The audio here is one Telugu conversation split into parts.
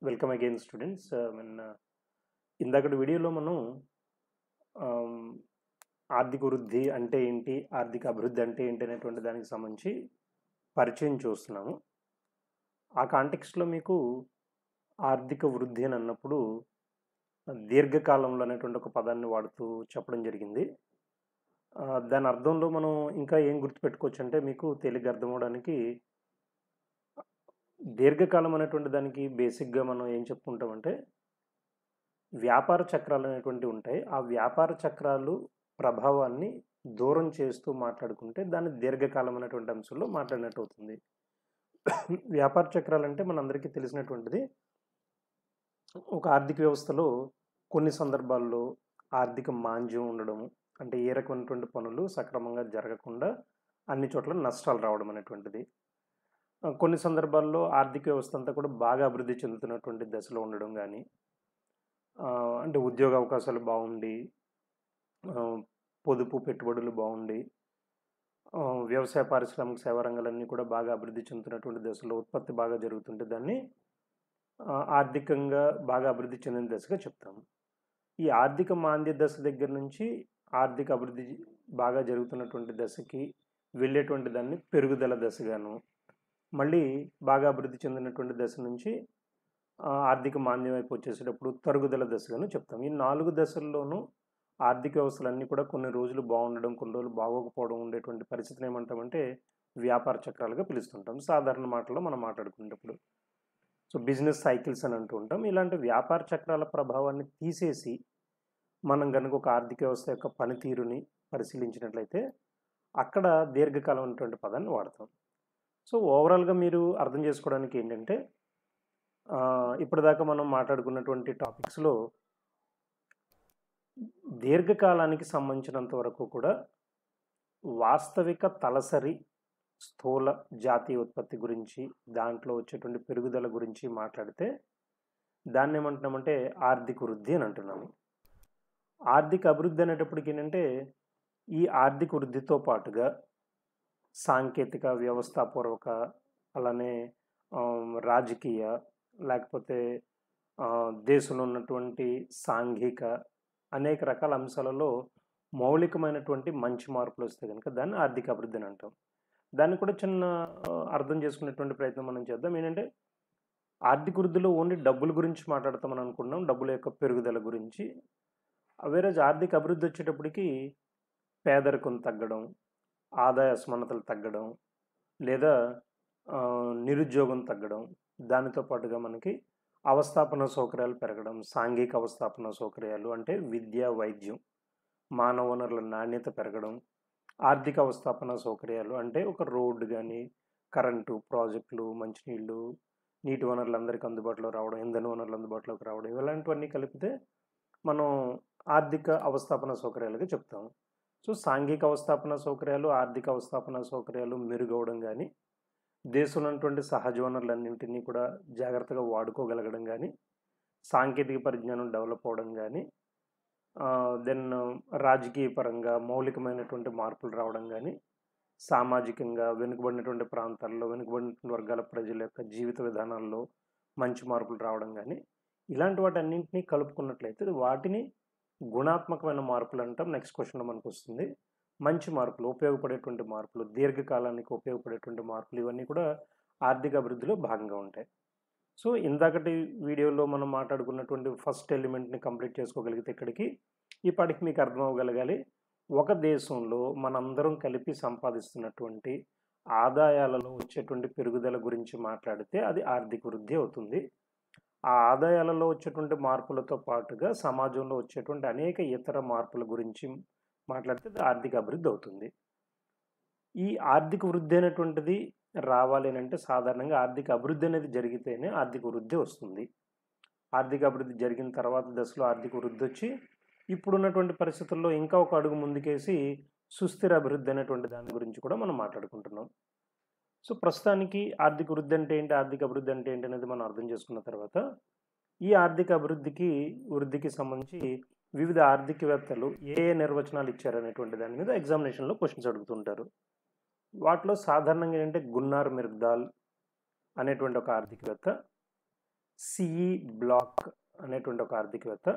వెల్కమ్ అగైన్ స్టూడెంట్స్ మన ఇందాకటి వీడియోలో మనం ఆమ్, ఆర్థిక వృద్ధి అంటే ఏంటి ఆర్థిక అభివృద్ధి అంటే ఏంటి అనేటువంటి దానికి సంబంధించి పరిచయం చూస్తున్నాము ఆ కాంటెక్స్ట్లో మీకు ఆర్థిక వృద్ధి అని అన్నప్పుడు దీర్ఘకాలంలో అనేటువంటి ఒక పదాన్ని వాడుతూ చెప్పడం జరిగింది ఆ, దాని అర్థంలో మనం ఇంకా ఏం గుర్తుపెట్టుకోవచ్చు అంటే మీకు తేలిగ్గా అర్థం అవడానికి దీర్ఘకాలం అనేటువంటి దానికి బేసిక్గా మనం ఏం చెప్పుకుంటామంటే వ్యాపార చక్రాలు అనేటువంటివి ఉంటాయి ఆ వ్యాపార చక్రాలు ప్రభావాన్ని దూరం చేస్తూ మాట్లాడుకుంటే దాన్ని దీర్ఘకాలం అనేటువంటి అంశంలో మాట్లాడినట్టు అవుతుంది వ్యాపార చక్రాలు అంటే మనందరికీ తెలిసినటువంటిది ఒక ఆర్థిక వ్యవస్థలో కొన్ని సందర్భాల్లో ఆర్థిక మాంద్యం ఉండడం అంటే ఏ రకమైనటువంటి పనులు సక్రమంగా జరగకుండా అన్ని చోట్ల నష్టాలు రావడం అనేటువంటిది ఆ, కొన్ని సందర్భాల్లో ఆర్థిక వ్యవస్థ అంతా కూడా బాగా అభివృద్ధి చెందుతున్నటువంటి దశలో ఉండడం కానీ అంటే ఉద్యోగ అవకాశాలు బాగుండి ఆ, పొదుపు పెట్టుబడులు బాగుండి ఆ, వ్యవసాయ పారిశ్రామిక సేవా రంగాలన్నీ కూడా బాగా అభివృద్ధి చెందుతున్నటువంటి దశలో ఉత్పత్తి బాగా జరుగుతుంటే దాన్ని ఆ, ఆర్థికంగా బాగా అభివృద్ధి చెందిన దశగా చెప్తాము ఈ ఆర్థిక మాంద్య దశ దగ్గర నుంచి ఆర్థిక అభివృద్ధి బాగా జరుగుతున్నటువంటి దశకి వెళ్ళేటువంటి దాన్ని పెరుగుదల దశగాను మళ్ళీ బాగా అభివృద్ధి చెందినటువంటి దశ నుంచి ఆ, ఆర్థిక మాంద్యం వైపు వచ్చేసేటప్పుడు తరుగుదల దశగాను చెప్తాం ఈ నాలుగు దశల్లోనూ ఆర్థిక వ్యవస్థలన్నీ కూడా కొన్ని రోజులు బాగుండడం కొన్ని రోజులు బాగోకపోవడం ఉండేటువంటి పరిస్థితిని ఏమంటామంటే వ్యాపార చక్రాలుగా పిలుస్తుంటాం సాధారణ మాటల్లో మనం మాట్లాడుకునేటప్పుడు సో బిజినెస్ సైకిల్స్ అని అంటూ ఉంటాం ఇలాంటి వ్యాపార చక్రాల ప్రభావాన్ని తీసేసి మనం కనుక ఒక ఆర్థిక వ్యవస్థ యొక్క పనితీరుని పరిశీలించినట్లయితే అక్కడ దీర్ఘకాలం అనేటువంటి పదాన్ని వాడతాం సో ఓవరాల్గా మీరు అర్థం చేసుకోవడానికి ఏంటంటే ఆ, ఇప్పటిదాకా మనం మాట్లాడుకున్నటువంటి టాపిక్స్లో దీర్ఘకాలానికి సంబంధించినంత వరకు కూడా వాస్తవిక తలసరి స్థూల జాతీయ ఉత్పత్తి గురించి దాంట్లో వచ్చేటువంటి పెరుగుదల గురించి మాట్లాడితే దాన్ని ఏమంటున్నామంటే ఆర్థిక వృద్ధి అని అంటున్నాము ఆర్థిక అభివృద్ధి అనేటప్పటికి ఏంటంటే ఈ ఆర్థిక వృద్ధితో పాటుగా సాంకేతిక వ్యవస్థాపూర్వక అలానే ఆ, రాజకీయ లేకపోతే ఆ, దేశంలో ఉన్నటువంటి సాంఘిక అనేక రకాల అంశాలలో మౌలికమైనటువంటి మంచి మార్పులు వస్తే కనుక దాన్ని ఆర్థిక అభివృద్ధి అని అంటాం దాన్ని కూడా చిన్న ఆ, అర్థం చేసుకునేటువంటి ప్రయత్నం మనం చేద్దాం ఏంటంటే ఆర్థిక వృద్ధిలో ఓన్లీ డబ్బుల గురించి మాట్లాడతామని అనుకున్నాం డబ్బుల యొక్క పెరుగుదల గురించి వేరే ఆర్థిక అభివృద్ధి వచ్చేటప్పటికి పేదరికం తగ్గడం ఆదాయ అసమానతలు తగ్గడం లేదా ఆ, నిరుద్యోగం తగ్గడం దానితో పాటుగా మనకి అవస్థాపన సౌకర్యాలు పెరగడం సాంఘిక అవస్థాపన సౌకర్యాలు అంటే విద్య వైద్యం మానవ వనరుల నాణ్యత పెరగడం ఆర్థిక అవస్థాపన సౌకర్యాలు అంటే ఒక రోడ్డు కానీ కరెంటు ప్రాజెక్టులు మంచినీళ్ళు నీటి వనరులు అందరికీ అందుబాటులో రావడం ఇంధన వనరులు అందుబాటులోకి రావడం ఇలాంటివన్నీ కలిపితే మనం ఆర్థిక అవస్థాపన సౌకర్యాలుగా చెప్తాం సో సాంఘిక అవస్థాపన సౌకర్యాలు ఆర్థిక అవస్థాపన సౌకర్యాలు మెరుగవడం కానీ దేశంలో ఉన్నటువంటి సహజ వనరులన్నింటినీ కూడా జాగ్రత్తగా వాడుకోగలగడం కానీ సాంకేతిక పరిజ్ఞానం డెవలప్ అవ్వడం కానీ దెన్ రాజకీయ పరంగా మౌలికమైనటువంటి మార్పులు రావడం కానీ సామాజికంగా వెనుకబడినటువంటి ప్రాంతాల్లో వెనుకబడినటువంటి వర్గాల ప్రజల యొక్క జీవిత విధానాల్లో మంచి మార్పులు రావడం కానీ ఇలాంటి వాటన్నింటినీ కలుపుకున్నట్లయితే వాటిని గుణాత్మకమైన మార్పులు అంటాం నెక్స్ట్ క్వశ్చన్లో మనకు వస్తుంది మంచి మార్పులు ఉపయోగపడేటువంటి మార్పులు దీర్ఘకాలానికి ఉపయోగపడేటువంటి మార్పులు ఇవన్నీ కూడా ఆర్థిక అభివృద్ధిలో భాగంగా ఉంటాయి సో ఇందాకటి వీడియోలో మనం మాట్లాడుకున్నటువంటి ఫస్ట్ ఎలిమెంట్ని కంప్లీట్ చేసుకోగలిగితే ఇక్కడికి ఈ పాటికి మీకు అర్థం అవ్వగలగాలి ఒక దేశంలో మనందరం కలిపి సంపాదిస్తున్నటువంటి ఆదాయాలలో వచ్చేటువంటి పెరుగుదల గురించి మాట్లాడితే అది ఆర్థిక వృద్ధి అవుతుంది ఆ ఆదాయాలలో వచ్చేటువంటి మార్పులతో పాటుగా సమాజంలో వచ్చేటువంటి అనేక ఇతర మార్పుల గురించి మాట్లాడితే అది ఆర్థిక అభివృద్ధి అవుతుంది ఈ ఆర్థిక వృద్ధి అనేటువంటిది రావాలి అని అంటే సాధారణంగా ఆర్థిక అభివృద్ధి అనేది జరిగితేనే ఆర్థిక వృద్ధి వస్తుంది ఆర్థిక అభివృద్ధి జరిగిన తర్వాత దశలో ఆర్థిక వృద్ధి వచ్చి ఇప్పుడున్నటువంటి పరిస్థితుల్లో ఇంకా ఒక అడుగు ముందుకేసి సుస్థిర అభివృద్ధి అనేటువంటి దాని గురించి కూడా మనం మాట్లాడుకుంటున్నాం సో ప్రస్తుతానికి ఆర్థిక వృద్ధి అంటే ఏంటి ఆర్థిక అభివృద్ధి అంటే ఏంటి అనేది మనం అర్థం చేసుకున్న తర్వాత ఈ ఆర్థిక అభివృద్ధికి వృద్ధికి సంబంధించి వివిధ ఆర్థికవేత్తలు ఏ ఏ నిర్వచనాలు ఇచ్చారనేటువంటి దాని మీద ఎగ్జామినేషన్లో క్వశ్చన్స్ అడుగుతుంటారు వాటిలో సాధారణంగా ఏంటంటే గున్నార్ మిర్దాల్ అనేటువంటి ఒక ఆర్థికవేత్త సిఈ బ్లాక్ అనేటువంటి ఒక ఆర్థికవేత్త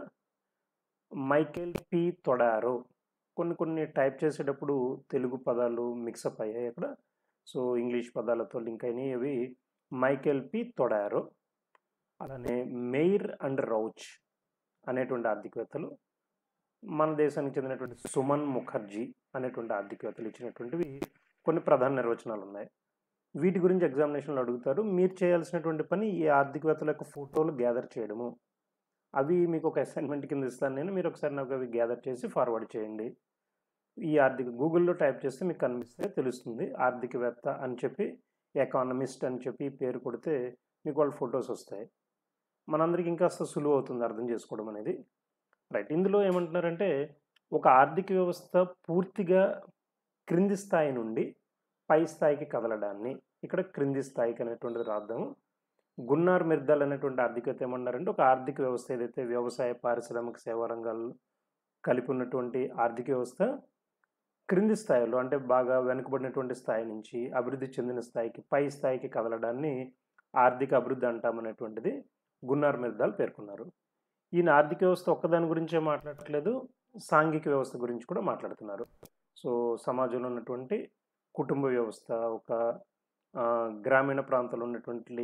మైకేల్ పి తొడారో కొన్ని కొన్ని టైప్ చేసేటప్పుడు తెలుగు పదాలు మిక్సప్ అయ్యాయి అక్కడ సో ఇంగ్లీష్ పదాలతో లింక్ అయినాయి అవి మైకేల్ పి తొడారో అలానే మెయిర్ అండ్ రౌచ్ అనేటువంటి ఆర్థికవేత్తలు మన దేశానికి చెందినటువంటి సుమన్ ముఖర్జీ అనేటువంటి ఆర్థికవేత్తలు ఇచ్చినటువంటివి కొన్ని ప్రధాన నిర్వచనాలు ఉన్నాయి వీటి గురించి ఎగ్జామినేషన్లో అడుగుతారు మీరు చేయాల్సినటువంటి పని ఈ ఆర్థికవేత్తల యొక్క ఫోటోలు గ్యాదర్ చేయడము అవి మీకు ఒక అసైన్మెంట్ కింద ఇస్తాను నేను మీరు ఒకసారి నాకు అవి గ్యాదర్ చేసి ఫార్వర్డ్ చేయండి ఈ ఆర్థిక గూగుల్లో టైప్ చేస్తే మీకు కనిపిస్తే తెలుస్తుంది ఆర్థికవేత్త అని చెప్పి ఎకానమిస్ట్ అని చెప్పి పేరు కొడితే మీకు వాళ్ళ ఫొటోస్ వస్తాయి మనందరికి ఇంకా సులువు అవుతుంది అర్థం చేసుకోవడం అనేది రైట్ ఇందులో ఏమంటున్నారంటే ఒక ఆర్థిక వ్యవస్థ పూర్తిగా క్రింది స్థాయి నుండి పై స్థాయికి కదలడాన్ని ఇక్కడ క్రింది స్థాయికి అనేటువంటిది రాద్దాము గున్నార్ మిర్దల్ అనేటువంటి ఆర్థికత ఏమన్నారంటే ఒక ఆర్థిక వ్యవస్థ ఏదైతే వ్యవసాయ పారిశ్రామిక సేవా రంగాల్లో కలిపి ఉన్నటువంటి ఆర్థిక వ్యవస్థ క్రింది స్థాయిలో అంటే బాగా వెనుకబడినటువంటి స్థాయి నుంచి అభివృద్ధి చెందిన స్థాయికి పై స్థాయికి కదలడాన్ని ఆర్థిక అభివృద్ధి అంటామనేటువంటిది గున్నార్ మిర్దాల్ పేర్కొన్నారు ఈయన ఆర్థిక వ్యవస్థ ఒక్కదాని గురించే మాట్లాడట్లేదు సాంఘిక వ్యవస్థ గురించి కూడా మాట్లాడుతున్నారు సో సమాజంలో ఉన్నటువంటి కుటుంబ వ్యవస్థ ఒక గ్రామీణ ప్రాంతాల్లో ఉన్నటువంటి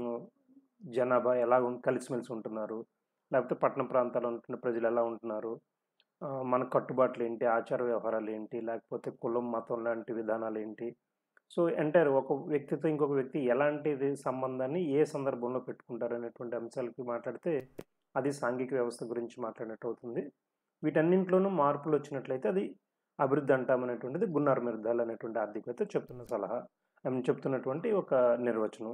జనాభా ఎలా కలిసిమెలిసి ఉంటున్నారు లేకపోతే పట్టణ ప్రాంతాల్లో ఉంటున్న ప్రజలు ఎలా ఉంటున్నారు మన కట్టుబాట్లు ఏంటి ఆచార వ్యవహారాలు ఏంటి లేకపోతే కులం మతం లాంటి విధానాలు ఏంటి సో ఎంటైర్ ఒక వ్యక్తితో ఇంకొక వ్యక్తి ఎలాంటిది సంబంధాన్ని ఏ సందర్భంలో పెట్టుకుంటారు అనేటువంటి అంశాలకి మాట్లాడితే అది సాంఘిక వ్యవస్థ గురించి మాట్లాడినట్టు అవుతుంది వీటన్నింటిలోనూ మార్పులు వచ్చినట్లయితే అది అభివృద్ధి అంటామనేటువంటిది గున్నార్ మిర్దాల్ అనేటువంటి ఆర్థికవేత్త చెప్తున్న సలహా ఐ చెప్తున్నటువంటి ఒక నిర్వచనం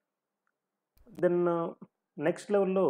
దెన్ నెక్స్ట్ లెవెల్లో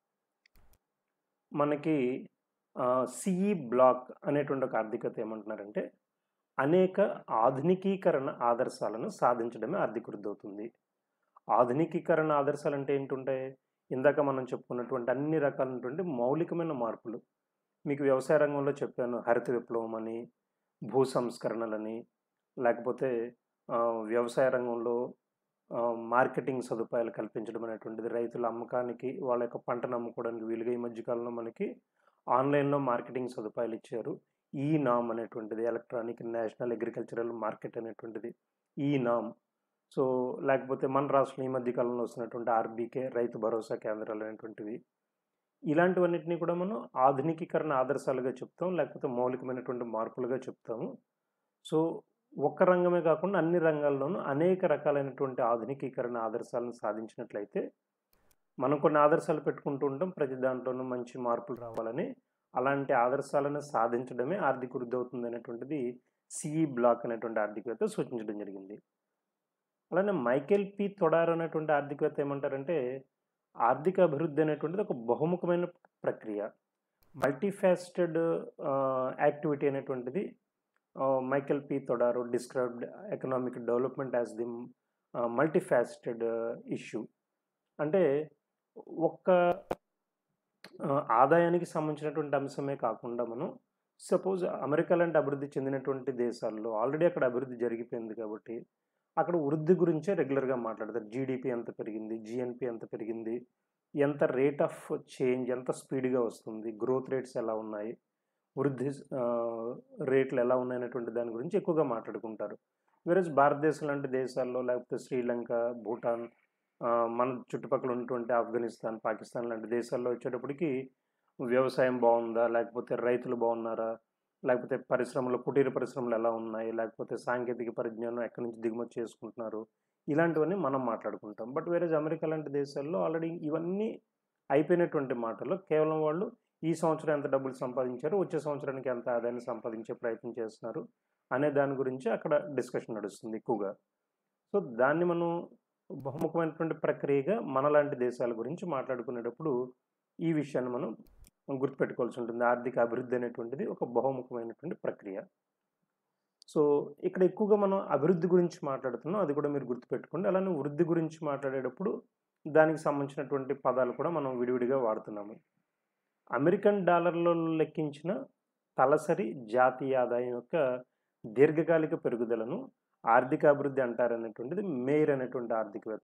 మనకి సిఈ బ్లాక్ అనేటువంటి ఒక ఆర్థికత ఏమంటున్నారంటే అనేక ఆధునికీకరణ ఆదర్శాలను సాధించడమే ఆర్థిక వృద్ధి అవుతుంది ఆధునికీకరణ ఆదర్శాలు అంటే ఏంటుంటాయి ఇందాక మనం చెప్పుకున్నటువంటి అన్ని రకాలైనటువంటి మౌలికమైన మార్పులు మీకు వ్యవసాయ రంగంలో చెప్పాను హరిత విప్లవం అని భూ సంస్కరణలని లేకపోతే వ్యవసాయ రంగంలో మార్కెటింగ్ సదుపాయాలు కల్పించడం అనేటువంటిది రైతుల అమ్మకానికి వాళ్ళ యొక్క పంటను అమ్ముకోవడానికి వీలుగా ఈ మధ్యకాలంలో మనకి ఆన్లైన్లో మార్కెటింగ్ సదుపాయాలు ఇచ్చారు ఈ నామ్ అనేటువంటిది ఎలక్ట్రానిక్ నేషనల్ అగ్రికల్చరల్ మార్కెట్ అనేటువంటిది ఈ నామ్ సో లేకపోతే మన రాష్ట్రంలో ఈ మధ్య కాలంలో వస్తున్నటువంటి ఆర్బీకే రైతు భరోసా కేంద్రాలు అనేటువంటివి ఇలాంటివన్నిటిని కూడా మనం ఆధునికీకరణ ఆదర్శాలుగా చెప్తాం లేకపోతే మౌలికమైనటువంటి మార్పులుగా చెప్తాము సో ఒక్క రంగమే కాకుండా అన్ని రంగాల్లోనూ అనేక రకాలైనటువంటి ఆధునికీకరణ ఆదర్శాలను సాధించినట్లయితే మనం కొన్ని ఆదర్శాలు పెట్టుకుంటూ ఉంటాం ప్రతి దాంట్లోనూ మంచి మార్పులు రావాలని అలాంటి ఆదర్శాలను సాధించడమే ఆర్థిక వృద్ధి అవుతుంది అనేటువంటిది సిఈ బ్లాక్ అనేటువంటి ఆర్థికవేత్త సూచించడం జరిగింది అలానే మైకేల్ పి తొడార్ అనేటువంటి ఆర్థికవేత్త ఏమంటారంటే ఆర్థిక అభివృద్ధి అనేటువంటిది ఒక బహుముఖమైన ప్రక్రియ మల్టీఫాస్టెడ్ యాక్టివిటీ అనేటువంటిది Michael P Todaro described economic development as the multifaceted issue అంటే ఒక్క ఆదాయానికి సంబంధించినటువంటి అంశమే కాకుండా మనం సపోజ్ అమెరికా లాంటి అభివృద్ధి చెందినటువంటి దేశాల్లో ఆల్రెడీ అక్కడ అభివృద్ధి జరిగిపోయింది కాబట్టి అక్కడ వృద్ధి గురించే రెగ్యులర్గా మాట్లాడతారు జీడిపి ఎంత పెరిగింది జిఎన్పి ఎంత పెరిగింది ఎంత రేట్ ఆఫ్ చేంజ్ ఎంత స్పీడ్గా వస్తుంది గ్రోత్ రేట్స్ ఎలా ఉన్నాయి వృద్ధి రేట్లు ఎలా ఉన్నాయనేటువంటి దాని గురించి ఎక్కువగా మాట్లాడుకుంటారు వేరేజ్ భారతదేశం లాంటి దేశాల్లో లేకపోతే శ్రీలంక భూటాన్ మన చుట్టుపక్కల ఉన్నటువంటి ఆఫ్ఘనిస్తాన్ పాకిస్తాన్ లాంటి దేశాల్లో వచ్చేటప్పటికి వ్యవసాయం బాగుందా లేకపోతే రైతులు బాగున్నారా లేకపోతే పరిశ్రమలు కుటీర పరిశ్రమలు ఎలా ఉన్నాయి లేకపోతే సాంకేతిక పరిజ్ఞానం ఎక్కడి నుంచి దిగుమతి చేసుకుంటున్నారు ఇలాంటివన్నీ మనం మాట్లాడుకుంటాం బట్ వేరే అమెరికా లాంటి దేశాల్లో ఆల్రెడీ ఇవన్నీ అయిపోయినటువంటి మాటలు కేవలం వాళ్ళు ఈ సంవత్సరం ఎంత డబ్బులు సంపాదించారు వచ్చే సంవత్సరానికి ఎంత ఆదాయాన్ని సంపాదించే ప్రయత్నం చేస్తున్నారు అనే దాని గురించి అక్కడ డిస్కషన్ నడుస్తుంది ఎక్కువగా సో దాన్ని మనం బహుముఖమైనటువంటి ప్రక్రియగా మనలాంటి దేశాల గురించి మాట్లాడుకునేటప్పుడు ఈ విషయాన్ని మనం గుర్తుపెట్టుకోవాల్సి ఉంటుంది ఆర్థిక అభివృద్ధి అనేటువంటిది ఒక బహుముఖమైనటువంటి ప్రక్రియ సో ఇక్కడ ఎక్కువగా మనం అభివృద్ధి గురించి మాట్లాడుతున్నాం అది కూడా మీరు గుర్తుపెట్టుకోండి అలానే వృద్ధి గురించి మాట్లాడేటప్పుడు దానికి సంబంధించినటువంటి పదాలు కూడా మనం విడివిడిగా వాడుతున్నాము అమెరికన్ డాలర్లో లెక్కించిన తలసరి జాతీయ ఆదాయం యొక్క దీర్ఘకాలిక పెరుగుదలను ఆర్థిక అభివృద్ధి అంటారనేటువంటిది మేయర్ అనేటువంటి ఆర్థికవేత్త